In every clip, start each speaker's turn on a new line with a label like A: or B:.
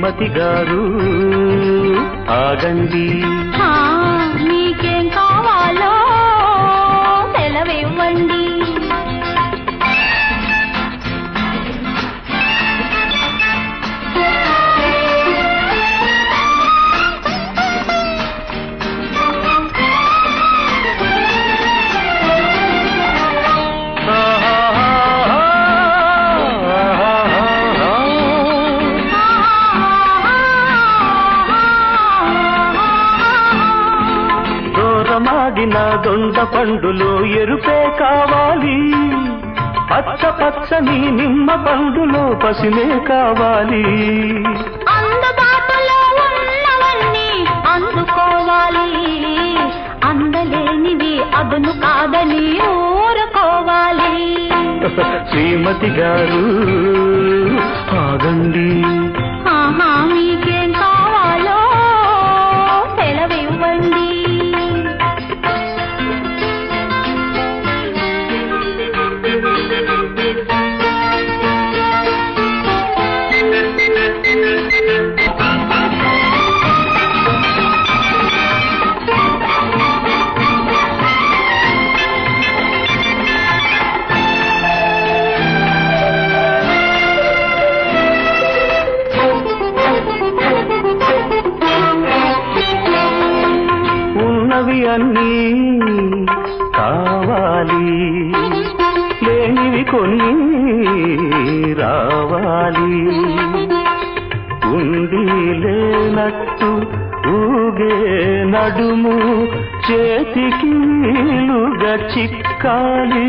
A: శ్రీమతి గారు ఆగండి
B: ఆ, మీకేం కావాలో సెలవివ్వండి
A: దూరమాగిన దొండ పండులో ఎరుపే కావాలి పచ్చ పచ్చని నిమ్మ పండులో పసిమే కావాలి
B: అందుబాటులో ఉన్నవన్నీ అందుకోవాలి అందలేనివి అదును కాదని ఊరుకోవాలి
A: శ్రీమతి గారు ఆగండి
B: ఆహా మీకేం కావాలో సెలవివ్వండి
A: ఉన్నవి అన్నీ కావాలి లేనివి కొన్ని రావాలి ఉండి లేనట్టు ఊగే నడుము చేతికి వీలుగా చిక్కాలి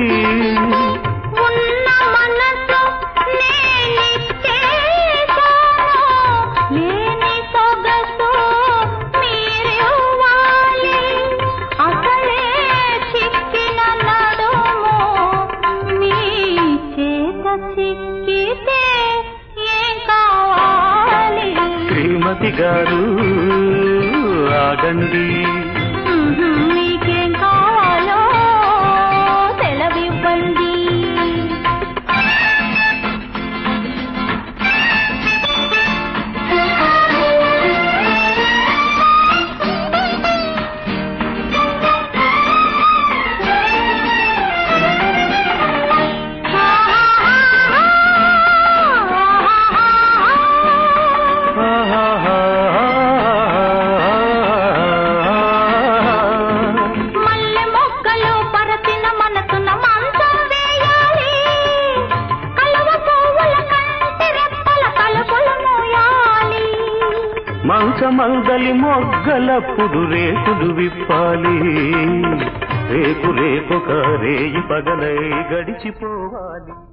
B: ఉన్న మనసు నేనిచ్చేశాను. లేని సొగసు మీరివ్వాలి. అసలే చిక్కిన నడుము మీ చేత చిక్కితే ఏం కావాలి
A: శ్రీమతి గారు ఆగండి
B: మీకేం కావాలో సెలవివ్వండి మల్లె మొగ్గలు పరచిన మనసున మంచం వేయాలి కలువ పువ్వుల కంటి రెప్పల తలుపులు మూయాలి
A: మంచమందలి మొగ్గలప్పుడు రేకులు విప్పాలి రేపు రేపొక రేయి పగలై గడిచిపోవాలి